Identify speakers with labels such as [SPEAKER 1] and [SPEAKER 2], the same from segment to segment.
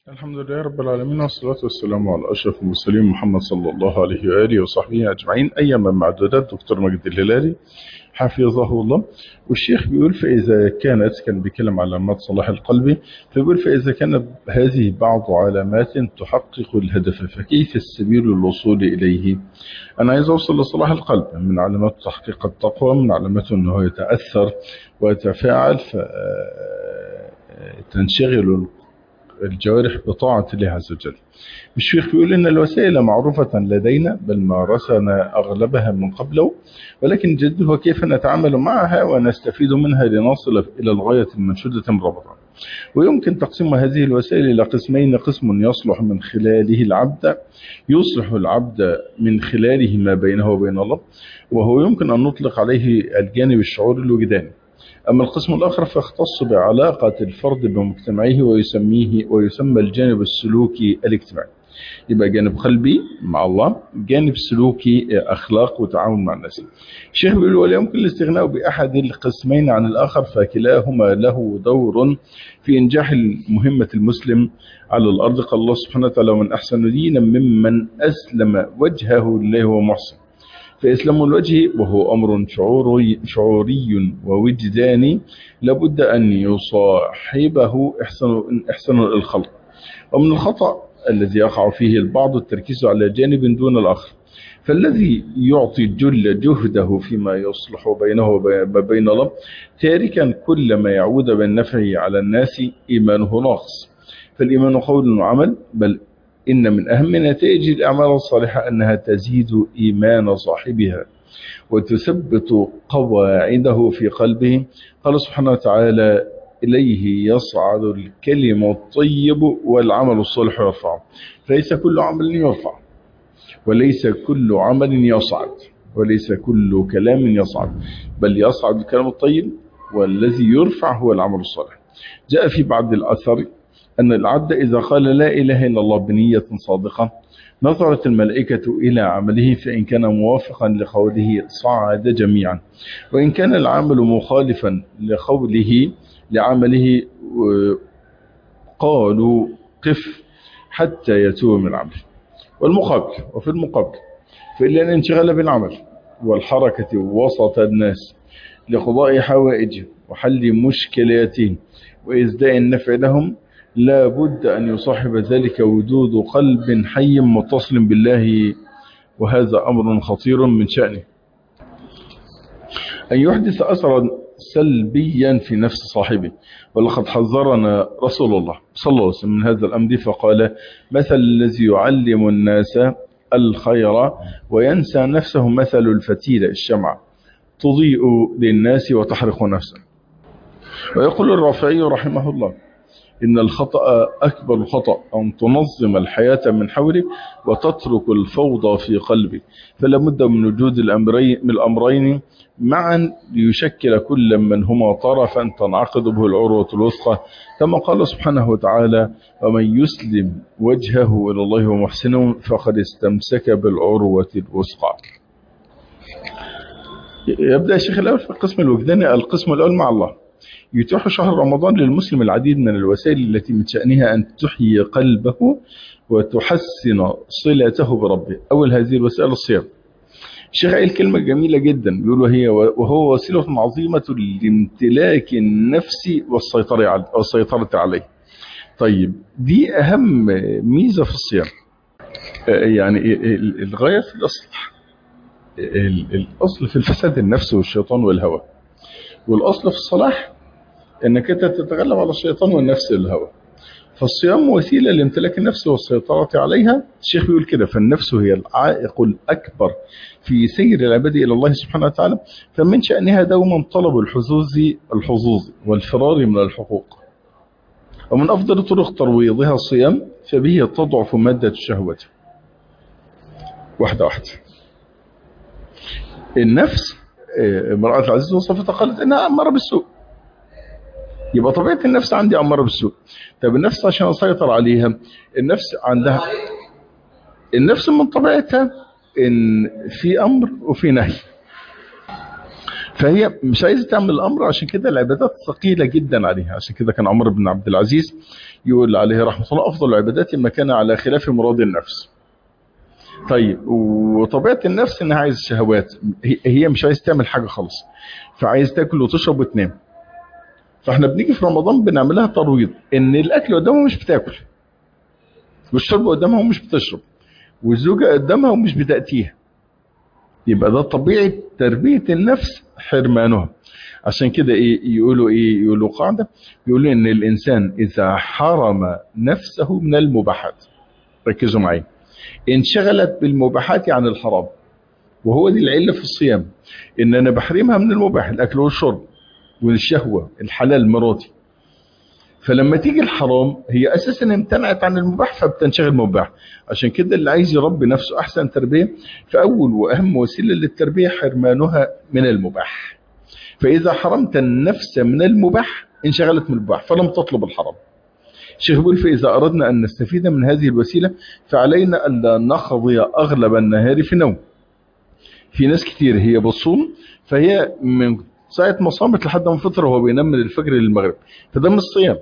[SPEAKER 1] الحمد لله رب العالمين والصلاة والسلام على أشرف المرسلين محمد صلى الله عليه وآله وصحبه أجمعين أيما معدودات دكتور مجد الهلالي حفظه الله والشيخ بيقول فإذا كانت كان بيتكلم على علامات صلاح القلب فبيقول فإذا كانت هذه بعض علامات تحقق الهدف فكيف السبيل للوصول إليه أنا عايز أوصل لصلاح القلب من علامات تحقيق التقوى من علامات أنه يتأثر ويتفاعل فتنشغل الجوارح بطاعة الله عز وجل الشيخ بيقول إن الوسائل معروفة لدينا بل مارسنا أغلبها من قبله ولكن جد هو كيف نتعامل معها ونستفيد منها لنصل إلى الغاية المنشودة مربطة ويمكن تقسيم هذه الوسائل إلى قسمين قسم يصلح من خلاله العبد يصلح العبد من خلاله ما بينه وبين الله وهو يمكن أن نطلق عليه الجانب الشعور الوجداني أما القسم الآخر فيختص بعلاقة الفرد بمجتمعه ويسميه ويسمى الجانب السلوكي الاجتماعي يبقى جانب قلبي مع الله جانب سلوكي أخلاق وتعاون مع الناس الشيخ بيقول ولا يمكن الاستغناء بأحد القسمين عن الآخر فكلاهما له دور في إنجاح مهمة المسلم على الأرض قال الله سبحانه وتعالى من أحسن دينا ممن أسلم وجهه لله ومحسن فإسلام الوجه وهو أمر شعوري, شعوري ووجداني لابد أن يصاحبه إحسان, إحسان الخلق ومن الخطأ الذي يقع فيه البعض التركيز على جانب دون الآخر فالذي يعطي جل جهده فيما يصلح بينه وبين الله تاركا كل ما يعود بالنفع على الناس إيمانه ناقص فالإيمان قول وعمل بل إن من أهم نتائج الأعمال الصالحة أنها تزيد إيمان صاحبها وتثبت قواعده في قلبه قال سبحانه وتعالى إليه يصعد الكلم الطيب والعمل الصالح يرفعه فليس كل عمل يرفع وليس كل عمل يصعد وليس كل كلام يصعد بل يصعد الكلام الطيب والذي يرفع هو العمل الصالح جاء في بعض الأثر أن العبد إذا قال لا إله إلا الله بنية صادقة نظرت الملائكة إلى عمله فإن كان موافقا لقوله صعد جميعا وإن كان العمل مخالفا لقوله لعمله قالوا قف حتى يتوب من عمله والمقابل وفي المقابل فإلا الانشغال بالعمل والحركة وسط الناس لقضاء حوائجهم وحل مشكلاتهم وإزداء النفع لهم لا بد أن يصاحب ذلك وجود قلب حي متصل بالله وهذا أمر خطير من شأنه أن يحدث أثرا سلبيا في نفس صاحبه ولقد حذرنا رسول الله صلى الله عليه وسلم من هذا الأمر فقال مثل الذي يعلم الناس الخير وينسى نفسه مثل الفتيلة الشمعة تضيء للناس وتحرق نفسه ويقول الرافعي رحمه الله إن الخطأ أكبر خطأ أن تنظم الحياة من حولك وتترك الفوضى في قلبك فلا بد من وجود الأمرين, من الأمرين معا ليشكل كل من هما طرفا تنعقد به العروة الوثقى كما قال سبحانه وتعالى ومن يسلم وجهه إلى الله ومحسنه فقد استمسك بالعروة الوثقى يبدأ الشيخ الأول في القسم الوجداني القسم الأول مع الله يتيح شهر رمضان للمسلم العديد من الوسائل التي من شأنها أن تحيي قلبه وتحسن صلته بربه أول هذه الوسائل الصيام الشيخ قال كلمة جميلة جدا بيقولوا هي وهو وسيلة عظيمة لامتلاك النفس والسيطرة والسيطرة عليه طيب دي أهم ميزة في الصيام يعني الغاية في الأصل الأصل في الفساد النفس والشيطان والهوى والأصل في الصلاح انك انت تتغلب على الشيطان والنفس الهوى فالصيام وسيلة لامتلاك النفس والسيطرة عليها الشيخ بيقول كده فالنفس هي العائق الأكبر في سير العباد إلى الله سبحانه وتعالى فمن شأنها دوما طلب الحظوظ الحظوظ والفرار من الحقوق ومن أفضل طرق ترويضها الصيام فبه تضعف مادة الشهوة واحدة واحدة النفس امرأة العزيز وصفتها قالت انها اماره بالسوء يبقى طبيعة النفس عندي اماره بالسوء طب النفس عشان اسيطر عليها النفس عندها النفس من طبيعتها ان في امر وفي نهي فهي مش عايزه تعمل الامر عشان كده العبادات ثقيله جدا عليها عشان كده كان عمر بن عبد العزيز يقول عليه رحمه الله افضل العبادات ما كان على خلاف مراد النفس طيب وطبيعه النفس انها عايز شهوات هي مش عايز تعمل حاجه خالص فعايز تاكل وتشرب وتنام فاحنا بنيجي في رمضان بنعملها ترويض ان الاكل قدامها مش بتاكل والشرب قدامها ومش بتشرب والزوجه قدامها ومش بتاتيها يبقى ده طبيعه تربيه النفس حرمانها عشان كده ايه يقولوا ايه يقولوا قاعده يقولوا ان الانسان اذا حرم نفسه من المباحات ركزوا معايا انشغلت بالمباحات عن الحرام وهو دي العله في الصيام ان انا بحرمها من المباح الاكل والشرب والشهوه الحلال مراتي فلما تيجي الحرام هي اساسا امتنعت عن المباح فبتنشغل مباح عشان كده اللي عايز يربي نفسه احسن تربيه فاول واهم وسيله للتربيه حرمانها من المباح فاذا حرمت النفس من المباح انشغلت من المباح فلم تطلب الحرام الشيخ بيقول فاذا اردنا ان نستفيد من هذه الوسيله فعلينا الا نقضي اغلب النهار في نوم في ناس كتير هي بتصوم فهي من ساعة ما صامت لحد ما فطر وهو بينام من الفجر للمغرب فده مش صيام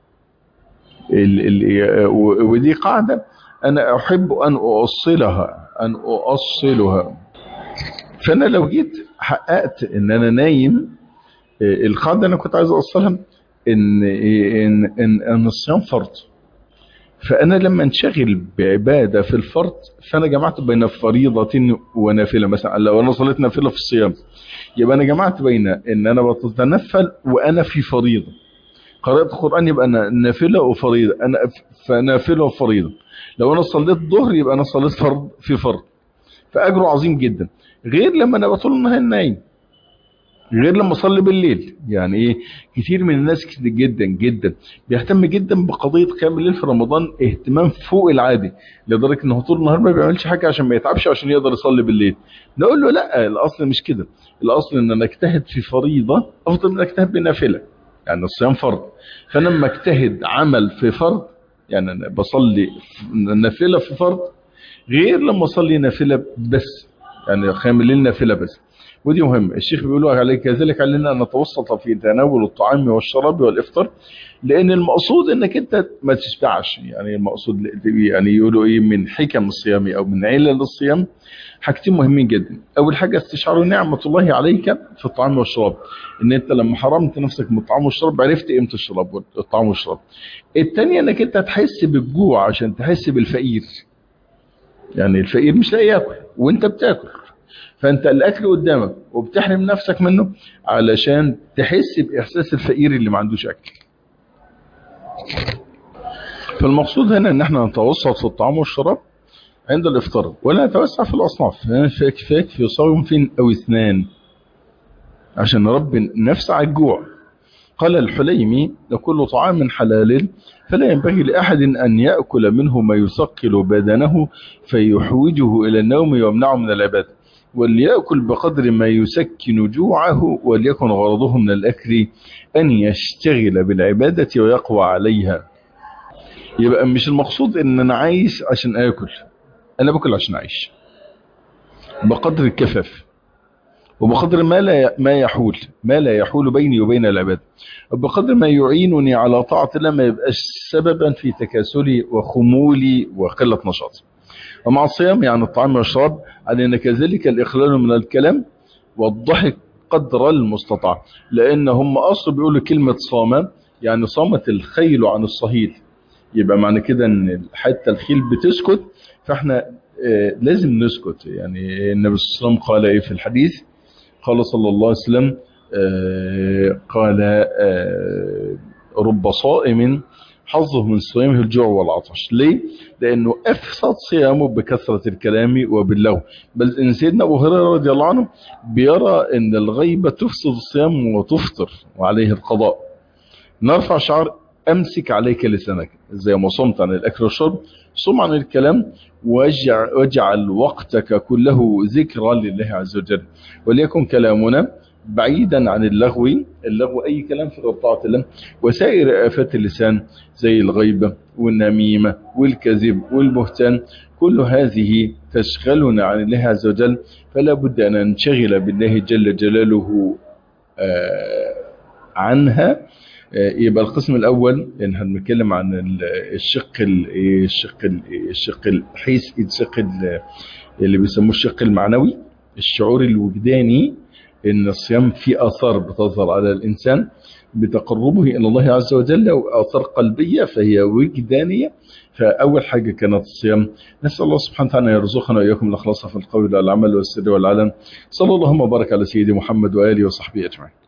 [SPEAKER 1] ال ال ودي قاعدة أنا أحب أن أؤصلها أن أؤصلها فأنا لو جيت حققت إن أنا نايم القاعدة أنا كنت عايز أوصلها إن إن إن, إن الصيام فرض فأنا لما انشغل بعبادة في الفرض فأنا جمعت بين فريضة ونافلة مثلا لو أنا صليت نافلة في الصيام يبقى أنا جمعت بين إن أنا بتنفل وأنا في فريضة قرأت القرآن يبقى أنا نافلة وفريضة أنا فنافلة وفريضة لو أنا صليت ظهر يبقى أنا صليت فرض في فرض فأجره عظيم جدا غير لما أنا بطول النهار نايم غير لما اصلي بالليل يعني ايه كتير من الناس كتير جدا جدا بيهتم جدا بقضيه قيام الليل في رمضان اهتمام فوق العادي لدرجه انه طول النهار ما بيعملش حاجه عشان ما يتعبش عشان يقدر يصلي بالليل نقول له لا الاصل مش كده الاصل ان انا اجتهد في فريضه افضل من اجتهد بنافله يعني الصيام فرض فانا لما اجتهد عمل في فرض يعني انا بصلي نافله في فرض غير لما اصلي نافله بس يعني قيام الليل نافله بس ودي مهم الشيخ بيقول عليه كذلك علينا أن نتوسط في تناول الطعام والشراب والإفطار لأن المقصود أنك أنت ما تشبعش يعني المقصود يعني يقولوا إيه من حكم الصيام أو من علل الصيام حاجتين مهمين جدا أول حاجة استشعار نعمة الله عليك في الطعام والشراب أن أنت لما حرمت نفسك من الطعام والشراب عرفت قيمة الشراب والطعام والشراب الثانية أنك أنت تحس بالجوع عشان تحس بالفقير يعني الفقير مش لاقي ياكل وانت بتاكل فانت الاكل قدامك وبتحرم نفسك منه علشان تحس باحساس الفقير اللي ما عندوش اكل فالمقصود هنا ان احنا نتوسط في الطعام والشراب عند الافطار ولا نتوسع في الاصناف يعني فيك فيك في صوم فين او اثنان عشان نربي نفس على الجوع قال الحليمي لكل طعام حلال فلا ينبغي لأحد أن يأكل منه ما يثقل بدنه فيحوجه إلى النوم ويمنعه من العبادة وليأكل بقدر ما يسكن جوعه وليكن غرضه من الأكل أن يشتغل بالعبادة ويقوى عليها يبقى مش المقصود ان انا عايش عشان اكل انا باكل عشان اعيش بقدر الكفاف وبقدر ما لا ما يحول ما لا يحول بيني وبين العباد وبقدر ما يعينني على طاعة الله ما يبقاش سببا في تكاسلي وخمولي وقلة نشاطي ومع الصيام يعني الطعام والشراب علينا كذلك الإخلال من الكلام والضحك قدر المستطاع لأن هم أصلا بيقولوا كلمة صام يعني صامت الخيل عن الصهيل يبقى معنى كده ان حتى الخيل بتسكت فاحنا آه لازم نسكت يعني النبي صلى الله عليه وسلم قال ايه في الحديث قال صلى الله عليه وسلم آه قال آه رب صائم حظه من صيامه الجوع والعطش ليه؟ لأنه أفسد صيامه بكثرة الكلام وباللغو بل إن سيدنا أبو هريرة رضي الله عنه بيرى أن الغيبة تفسد الصيام وتفطر وعليه القضاء نرفع شعار أمسك عليك لسانك زي ما صمت عن الأكل والشرب صم عن الكلام واجعل وقتك كله ذكرى لله عز وجل وليكن كلامنا بعيدا عن اللغو اللغو أي كلام في طاعة الله وسائر آفات اللسان زي الغيبة والنميمة والكذب والبهتان كل هذه تشغلنا عن الله عز وجل فلا بد أن ننشغل بالله جل جلاله عنها يبقى القسم الأول إن هنتكلم عن الشق الشق الشق الحيث الشق اللي بيسموه الشق المعنوي الشعور الوجداني إن الصيام فيه آثار بتظهر على الإنسان بتقربه إلى الله عز وجل وآثار قلبية فهي وجدانية فأول حاجة كانت الصيام نسأل الله سبحانه وتعالى يرزقنا وإياكم الإخلاص في القول والعمل والسر والعلن صلى الله وبارك على سيدي محمد وآله وصحبه أجمعين